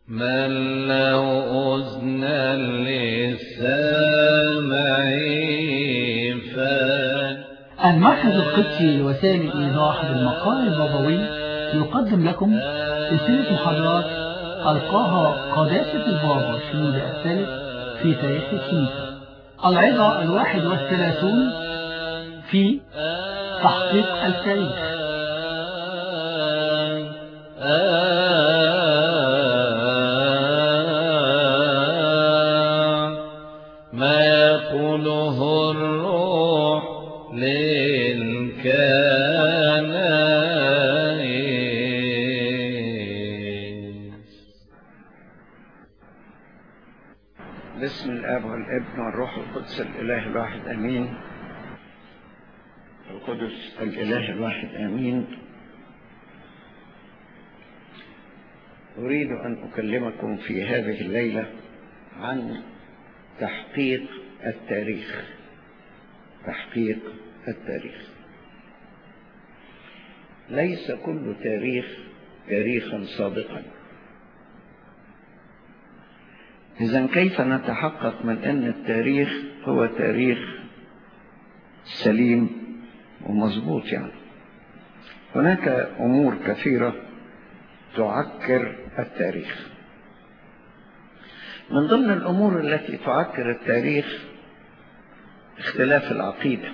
من له أذن للسامع فان المركز القدسي لوسائل الإيضاح بالمقال البابوي يقدم لكم سلسلة محاضرات ألقاها قداسة البابا شنود الثالث في تاريخ الكنيسة العظة الواحد والثلاثون في تحقيق التاريخ ما يقوله الروح للكنائس بسم الاب والابن والروح القدس الاله الواحد امين القدس الاله الواحد امين اريد ان اكلمكم في هذه الليله عن تحقيق التاريخ تحقيق التاريخ ليس كل تاريخ تاريخا صادقا إذا كيف نتحقق من أن التاريخ هو تاريخ سليم ومظبوط يعني هناك أمور كثيرة تعكر التاريخ من ضمن الأمور التي تعكر التاريخ اختلاف العقيدة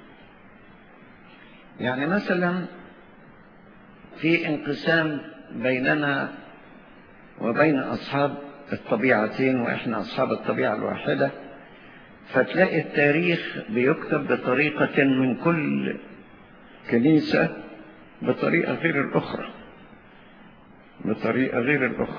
يعني مثلا في انقسام بيننا وبين أصحاب الطبيعتين وإحنا أصحاب الطبيعة الواحدة فتلاقي التاريخ بيكتب بطريقة من كل كنيسة بطريقة غير الأخرى بطريقة غير الأخرى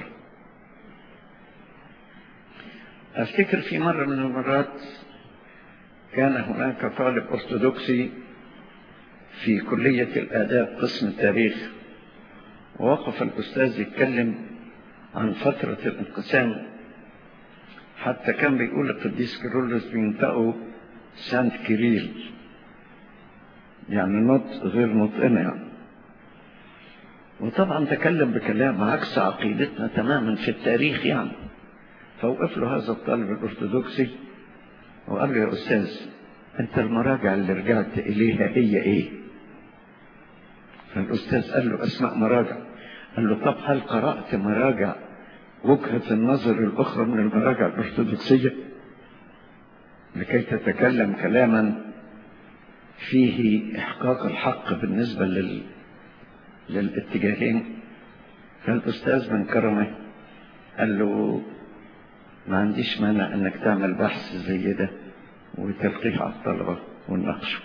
أفتكر في مرة من المرات كان هناك طالب أرثوذكسي في كلية الآداب قسم التاريخ ووقف الأستاذ يتكلم عن فترة الانقسام حتى كان بيقول القديس كيرلس بينطقوا سانت كيريل يعني نطق غير نطقنا يعني وطبعا تكلم بكلام عكس عقيدتنا تماما في التاريخ يعني فوقف له هذا الطالب الأرثوذكسي وقال له يا أستاذ أنت المراجع اللي رجعت إليها هي إيه؟ فالأستاذ قال له أسماء مراجع قال له طب هل قرأت مراجع وجهة النظر الأخرى من المراجع الأرثوذكسية لكي تتكلم كلاما فيه إحقاق الحق بالنسبة لل... للاتجاهين فالأستاذ من كرمه قال له ما عنديش مانع انك تعمل بحث زي ده وتلقيه على الطلبة ونناقشه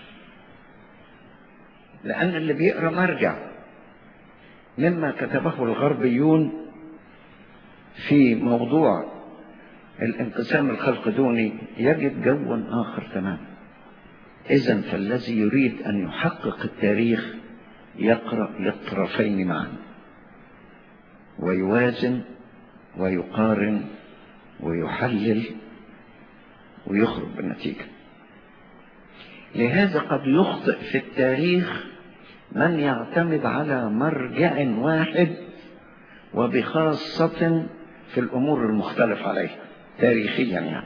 لأن اللي بيقرأ مرجع مما كتبه الغربيون في موضوع الانقسام الخلقدوني يجد جوا آخر تماما إذا فالذي يريد أن يحقق التاريخ يقرأ للطرفين معا ويوازن ويقارن ويحلل ويخرج بالنتيجة لهذا قد يخطئ في التاريخ من يعتمد على مرجع واحد وبخاصة في الأمور المختلف عليها تاريخيا يعني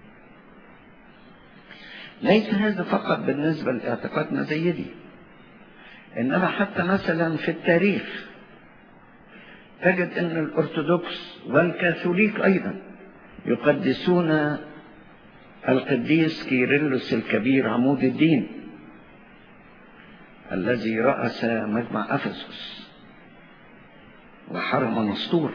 ليس هذا فقط بالنسبة لاعتقادنا زي دي إنما حتى مثلا في التاريخ تجد أن الأرثوذكس والكاثوليك أيضا يقدسون القديس كيرلس الكبير عمود الدين الذي رأس مجمع أفسس وحرم نسطور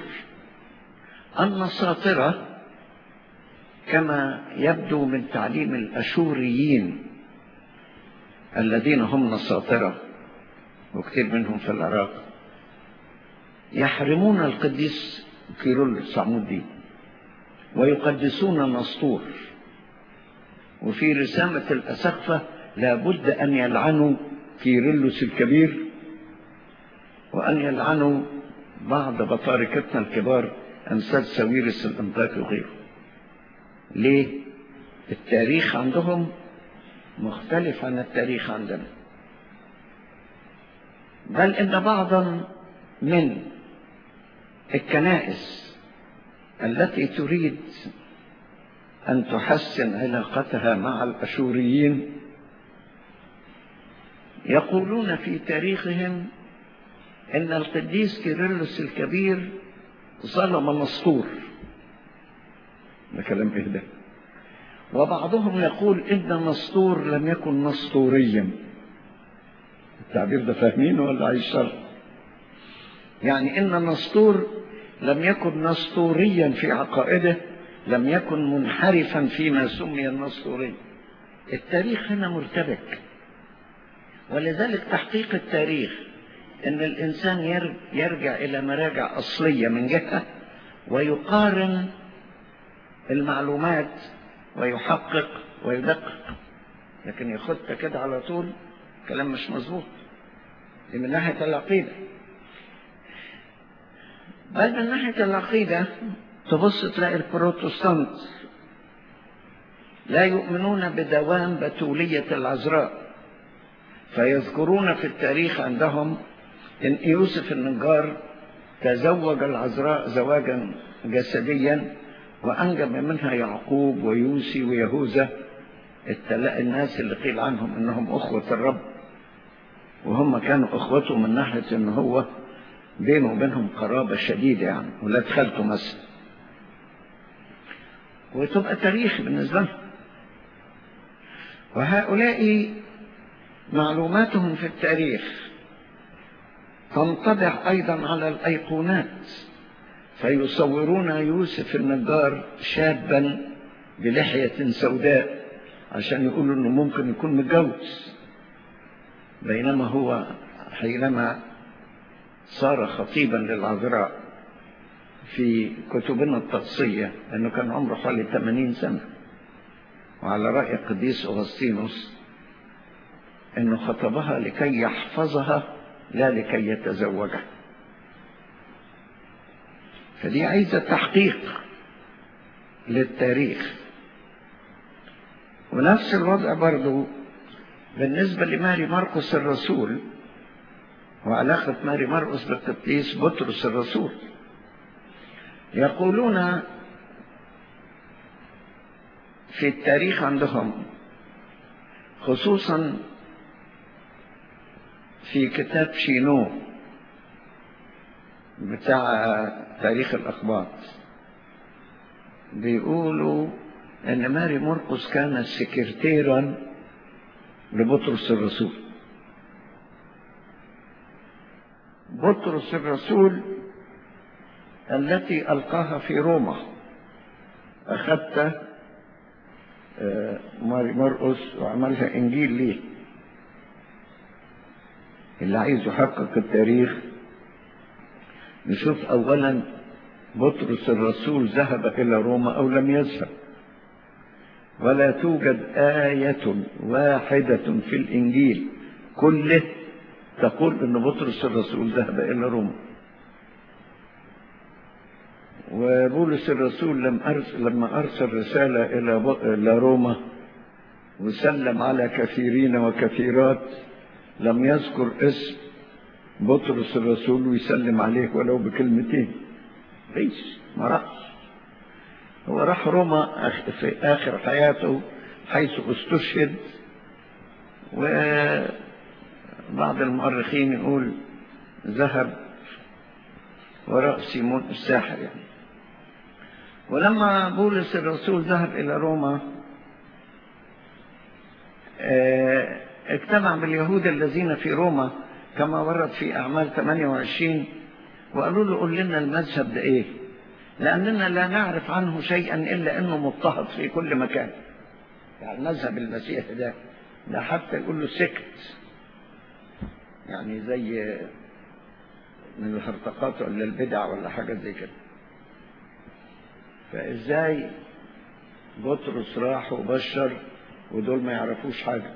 النساطرة كما يبدو من تعليم الأشوريين الذين هم نساطرة وكثير منهم في العراق يحرمون القديس كيرلس عمود الدين ويقدسون نسطور وفي رسامة الأسقفة لابد أن يلعنوا كيرلس الكبير وأن يلعنوا بعض بطاركتنا الكبار أمثال ساويرس الأنطاكي وغيره ليه؟ التاريخ عندهم مختلف عن التاريخ عندنا بل إن بعضا من الكنائس التي تريد أن تحسن علاقتها مع الأشوريين يقولون في تاريخهم إن القديس كيرلس الكبير ظلم نسطور ده كلام إيه ده وبعضهم يقول إن نسطور لم يكن نسطوريا التعبير ده فاهمينه ولا عايز شرح يعني إن نسطور لم يكن نسطوريا في عقائده لم يكن منحرفا فيما سمي النسطوري التاريخ هنا مرتبك ولذلك تحقيق التاريخ ان الانسان يرجع الى مراجع اصليه من جهه ويقارن المعلومات ويحقق ويدقق لكن ياخدها كده على طول كلام مش مظبوط دي من ناحيه العقيده بل من ناحيه العقيده تبص تلاقي البروتستانت لا يؤمنون بدوام بتوليه العذراء فيذكرون في التاريخ عندهم ان يوسف النجار تزوج العذراء زواجا جسديا وانجب منها يعقوب ويوسي ويهوذا الناس اللي قيل عنهم انهم اخوه الرب وهم كانوا اخوته من ناحيه ان هو بينه وبينهم قرابه شديده يعني ولاد خالته مثلا وتبقى تاريخ بالنسبه لهم وهؤلاء معلوماتهم في التاريخ تنطبع ايضا على الايقونات فيصورون يوسف النجار شابا بلحيه سوداء عشان يقولوا انه ممكن يكون متجوز بينما هو حينما صار خطيبا للعذراء في كتبنا التقصية لأنه كان عمره حوالي 80 سنة وعلى رأي القديس أغسطينوس أنه خطبها لكي يحفظها لا لكي يتزوجها فدي عايزة تحقيق للتاريخ ونفس الوضع برضو بالنسبة لماري مرقس الرسول وعلاقة ماري مرقس بالقديس بطرس الرسول يقولون في التاريخ عندهم خصوصا في كتاب شينو بتاع تاريخ الأخبار بيقولوا ان ماري مرقس كانت سكرتيرا لبطرس الرسول بطرس الرسول التي ألقاها في روما أخذت ماري مرقس وعملها إنجيل ليه اللي عايز يحقق التاريخ نشوف أولا بطرس الرسول ذهب إلى روما أو لم يذهب ولا توجد آية واحدة في الإنجيل كله تقول أن بطرس الرسول ذهب إلى روما وبولس الرسول لم أرسل لما أرسل رسالة إلى إلى روما وسلم على كثيرين وكثيرات لم يذكر اسم بطرس الرسول ويسلم عليه ولو بكلمتين ليش ما راحش هو راح روما في آخر حياته حيث استشهد وبعض المؤرخين يقول ذهب وراء سيمون الساحر يعني ولما بولس الرسول ذهب إلى روما اجتمع باليهود الذين في روما كما ورد في أعمال 28 وقالوا له قل لنا المذهب ده إيه لأننا لا نعرف عنه شيئا إلا أنه مضطهد في كل مكان يعني مذهب المسيح ده ده حتى يقول له سكت يعني زي من الهرطقات ولا البدع ولا حاجة زي كده فإزاي بطرس راح وبشر ودول ما يعرفوش حاجة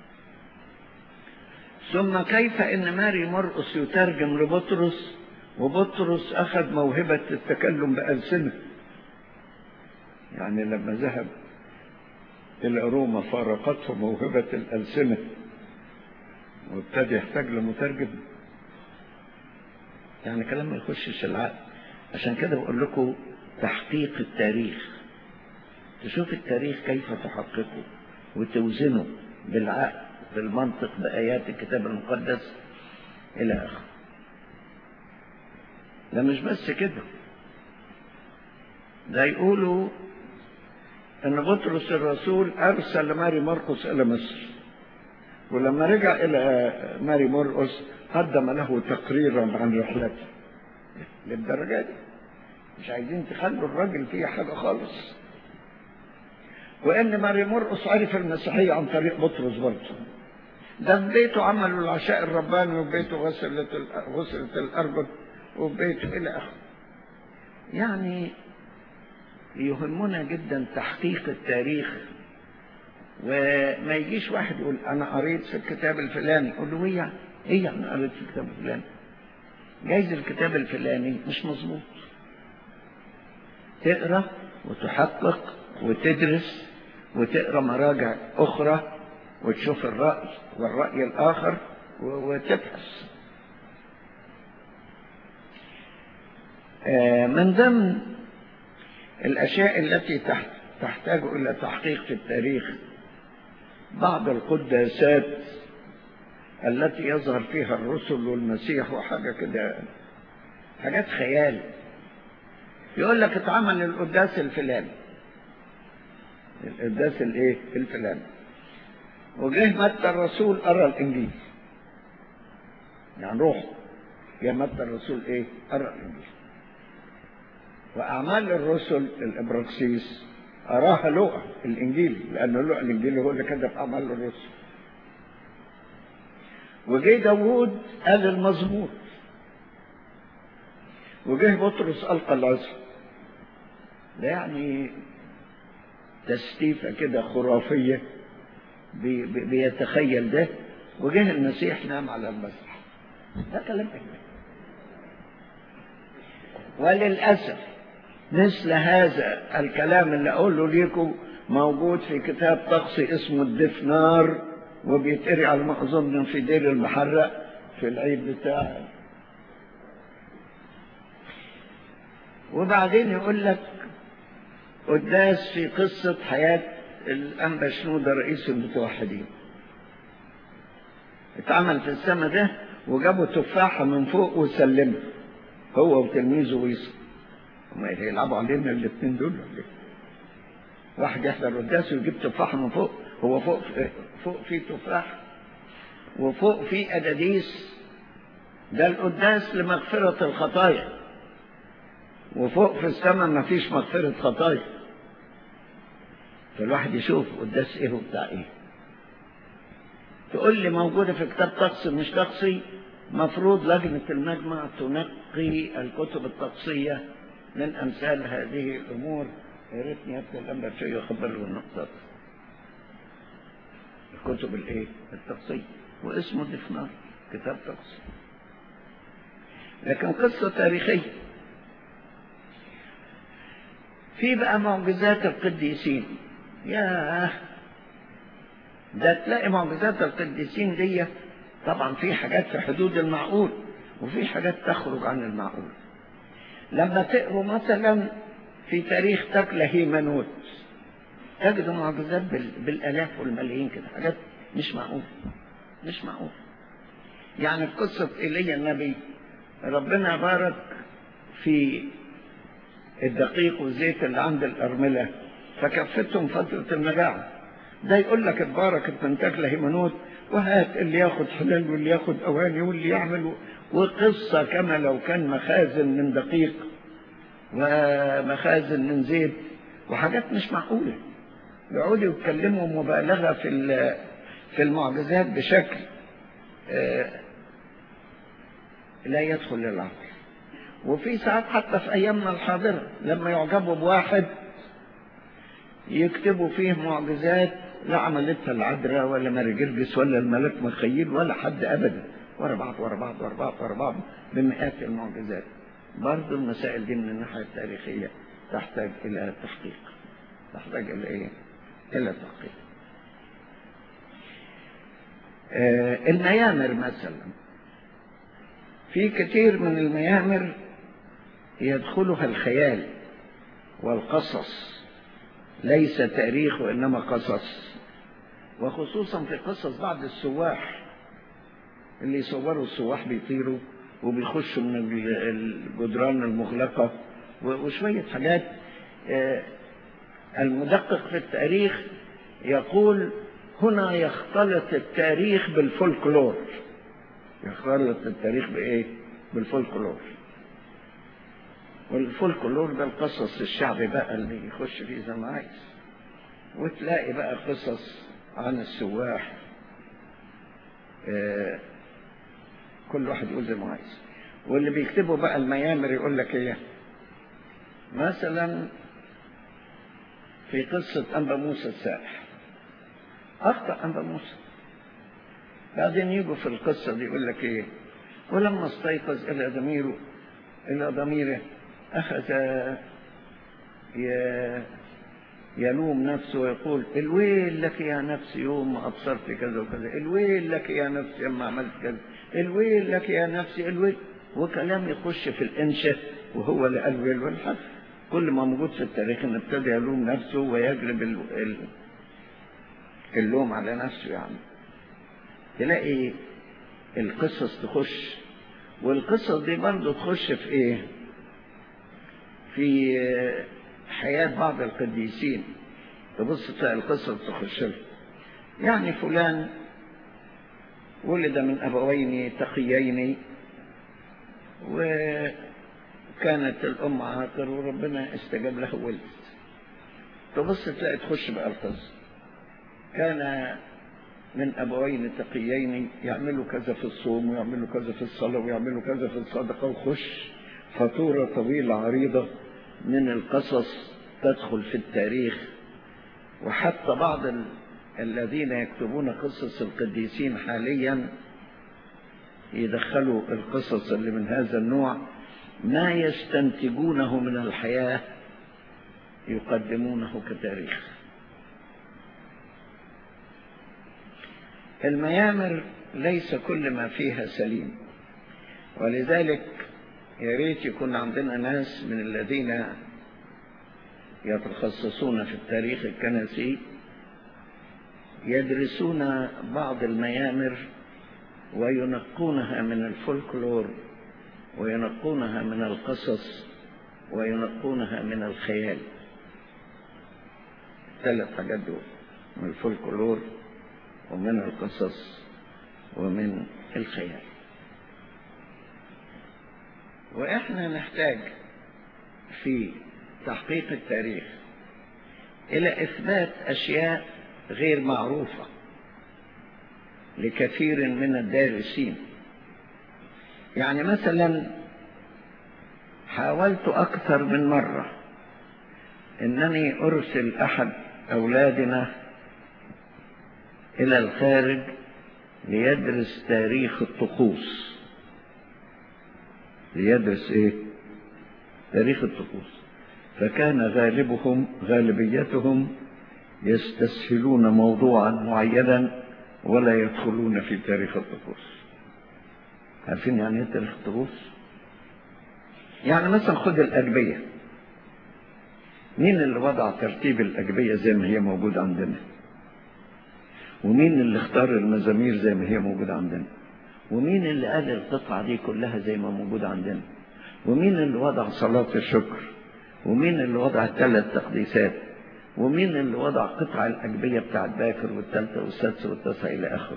ثم كيف ان ماري مرقس يترجم لبطرس وبطرس اخذ موهبة التكلم بألسنة يعني لما ذهب الى روما فارقته موهبة الألسنة وابتدى يحتاج لمترجم يعني كلام ما يخشش العقل عشان كده بقول لكم تحقيق التاريخ تشوف التاريخ كيف تحققه وتوزنه بالعقل بالمنطق بآيات الكتاب المقدس إلى آخره ده مش بس كده ده يقولوا ان بطرس الرسول ارسل ماري مرقس الى مصر ولما رجع الى ماري مرقس قدم له تقريرا عن رحلته للدرجه دي مش عايزين تخلوا الراجل فيه حاجه خالص وان ماري مرقس عرف المسيحيه عن طريق بطرس برضه ده في بيته عملوا العشاء الرباني وفي بيته غسلت غسلت الارجل وفي بيته الى اخره يعني يهمنا جدا تحقيق التاريخ وما يجيش واحد يقول انا قريت في الكتاب الفلاني يقول له ايه يعني ايه يعني قريت في الكتاب الفلاني جايز الكتاب الفلاني مش مظبوط تقرا وتحقق وتدرس وتقرا مراجع اخرى وتشوف الراي والراي الاخر وتبحث من ضمن الأشياء التي تحتاج إلى تحقيق في التاريخ بعض القداسات التي يظهر فيها الرسل والمسيح وحاجة كده حاجات خيال يقول لك اتعمل القداس الفلاني القداس الايه الفلاني وجه متى الرسول قرا الانجيل يعني روح يا متى الرسول ايه قرا الانجيل وأعمال الرسل الإبراكسيس أراها لقى الإنجيل لأن لقى الإنجيل هو اللي كتب أعمال الرسل وجه داوود قال المزمور وجه بطرس ألقى العصا ده يعني تستيفة كده خرافية بي بي بيتخيل ده وجه المسيح نام على المسرح ده كلام أجمل وللأسف مثل هذا الكلام اللي أقوله لكم موجود في كتاب طقسي اسمه الدفنار وبيتقري على ما أظن في دير المحرق في العيد بتاع وبعدين يقول لك قداس في قصة حياة الأنبا شنودة رئيس المتوحدين اتعمل في السنة ده وجابوا تفاحة من فوق وسلمها هو وتلميذه ويصل هم يلعبوا علينا الاثنين دول ولا ايه؟ واحد يحضر قداس ويجيب تفاحة من فوق هو فوق فوق في تفاح وفوق في أداديس ده القداس لمغفرة الخطايا وفوق في السماء ما فيش مغفرة خطايا فالواحد يشوف قداس ايه وبتاع ايه تقول لي موجودة في كتاب طقسي مش طقسي مفروض لجنة المجمع تنقي الكتب الطقسية من أمثال هذه الأمور يا ريتني يبقى الأمر شيء يخبر له النقطة الكتب الايه الطقسية واسمه دفنار كتاب طقسي لكن قصة تاريخية في بقى معجزات القديسين يا ده تلاقي معجزات القديسين دي طبعا في حاجات في حدود المعقول وفي حاجات تخرج عن المعقول لما تقروا مثلا في تاريخ تكله هيمنوت تجدوا معجزات بالالاف والملايين كده حاجات مش معقول مش معقول يعني في قصة ايليا النبي ربنا بارك في الدقيق والزيت اللي عند الأرملة فكفتهم فترة المجاعة ده يقول لك اتباركت من تكله هيمنوت وهات اللي ياخد حلال واللي ياخد أواني واللي يعمل وقصة كما لو كان مخازن من دقيق ومخازن من زيت وحاجات مش معقولة يقعدوا يتكلموا مبالغة في في المعجزات بشكل لا يدخل للعقل وفي ساعات حتى في أيامنا الحاضرة لما يعجبوا بواحد يكتبوا فيه معجزات لا عملتها العذراء ولا ماري جرجس ولا الملك مخيل ولا حد أبدا ورا بعض ورا بعض ورا بعض ورا بعض بمئات المعجزات برضه المسائل دي من الناحية التاريخية تحتاج إلى تحقيق تحتاج إلى إيه؟ إلى تحقيق آه الميامر مثلا في كثير من الميامر يدخلها الخيال والقصص ليس تاريخ وإنما قصص وخصوصا في قصص بعض السواح اللي يصوروا السواح بيطيروا وبيخشوا من الجدران المغلقة وشوية حاجات المدقق في التاريخ يقول هنا يختلط التاريخ بالفولكلور يختلط التاريخ بإيه؟ بالفولكلور والفولكلور ده القصص الشعبي بقى اللي يخش فيه زي ما عايز وتلاقي بقى قصص عن السواح آه كل واحد يقول زي ما عايز واللي بيكتبوا بقى الميامر يقول لك ايه مثلا في قصة أنبا موسى السائح أخطأ أنبا موسى بعدين يجوا في القصة دي يقول لك إيه ولما استيقظ إلى ضميره إلى ضميره أخذ يلوم نفسه ويقول الويل لك يا نفس يوم ما أبصرت كذا وكذا الويل لك يا نفس يوم ما عملت كذا الويل لك يا نفسي الويل وكلام يخش في الإنشاء وهو اللي قال ويل والحد كل ما موجود في التاريخ ان ابتدى يلوم نفسه ويجلب اللوم على نفسه يعني تلاقي القصص تخش والقصص دي برضه تخش في ايه في حياة بعض القديسين تبص تلاقي القصص تخش له يعني فلان ولد من أبوين تقيين وكانت الأم عاقر وربنا استجاب له ولد تبص تلاقي تخش بقى القصة كان من أبوين تقيين يعملوا كذا في الصوم ويعملوا كذا في الصلاة ويعملوا كذا في الصدقة وخش فاتورة طويلة عريضة من القصص تدخل في التاريخ وحتى بعض ال... الذين يكتبون قصص القديسين حاليا يدخلوا القصص اللي من هذا النوع ما يستنتجونه من الحياة يقدمونه كتاريخ الميامر ليس كل ما فيها سليم ولذلك يا ريت يكون عندنا ناس من الذين يتخصصون في التاريخ الكنسي يدرسون بعض الميامر وينقونها من الفولكلور وينقونها من القصص وينقونها من الخيال ثلاث حاجات دول من الفولكلور ومن القصص ومن الخيال واحنا نحتاج في تحقيق التاريخ الى اثبات اشياء غير معروفه لكثير من الدارسين يعني مثلا حاولت اكثر من مره انني ارسل احد اولادنا الى الخارج ليدرس تاريخ الطقوس ليدرس ايه تاريخ الطقوس فكان غالبهم غالبيتهم يستسهلون موضوعا معينا ولا يدخلون في تاريخ الطقوس عارفين يعني ايه تاريخ الطقوس يعني مثلا خد الأجبية مين اللي وضع ترتيب الأجبية زي ما هي موجودة عندنا ومين اللي اختار المزامير زي ما هي موجودة عندنا ومين اللي قال القطعة دي كلها زي ما موجودة عندنا ومين اللي وضع صلاة الشكر ومين اللي وضع الثلاث تقديسات ومين اللي وضع قطع الأجبية بتاعت باكر والثالثة والسادسة والتاسعة إلى آخره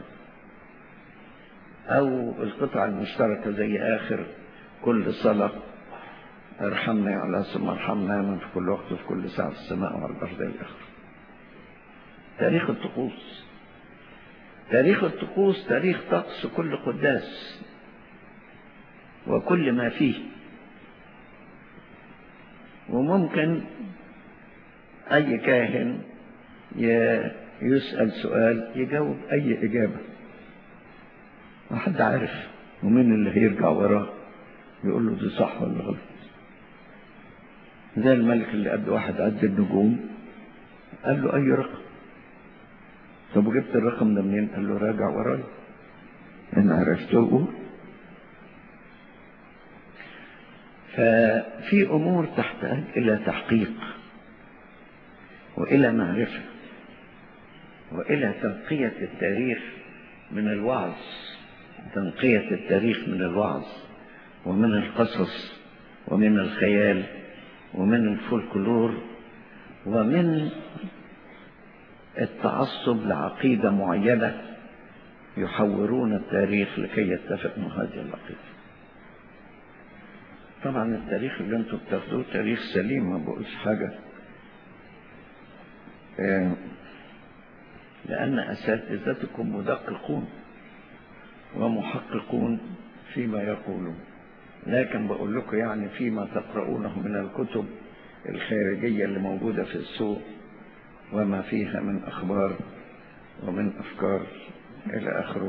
أو القطعة المشتركة زي آخر كل صلاة ارحمنا يا الله ثم ارحمنا من في كل وقت وفي كل ساعة في السماء وعلى الأرض إلى آخره تاريخ الطقوس تاريخ الطقوس تاريخ طقس كل قداس وكل ما فيه وممكن أي كاهن يسأل سؤال يجاوب أي إجابة ما حد عارف ومين اللي هيرجع وراه يقول له دي صح ولا غلط زي الملك اللي قد واحد عد النجوم قال له أي رقم طب وجبت الرقم ده منين قال له راجع ورايا إن عرفته قول ففي أمور تحتاج إلى تحقيق وإلى معرفة وإلى تنقية التاريخ من الوعظ تنقية التاريخ من الوعظ ومن القصص ومن الخيال ومن الفولكلور ومن التعصب لعقيدة معينة يحورون التاريخ لكي يتفق مع هذه العقيدة طبعا التاريخ اللي انتم بتاخدوه تاريخ سليم ما بقولش حاجة آه، لأن أساتذتكم مدققون ومحققون فيما يقولون لكن بقول لكم يعني فيما تقرؤونه من الكتب الخارجية اللي موجودة في السوق وما فيها من أخبار ومن أفكار إلى آخره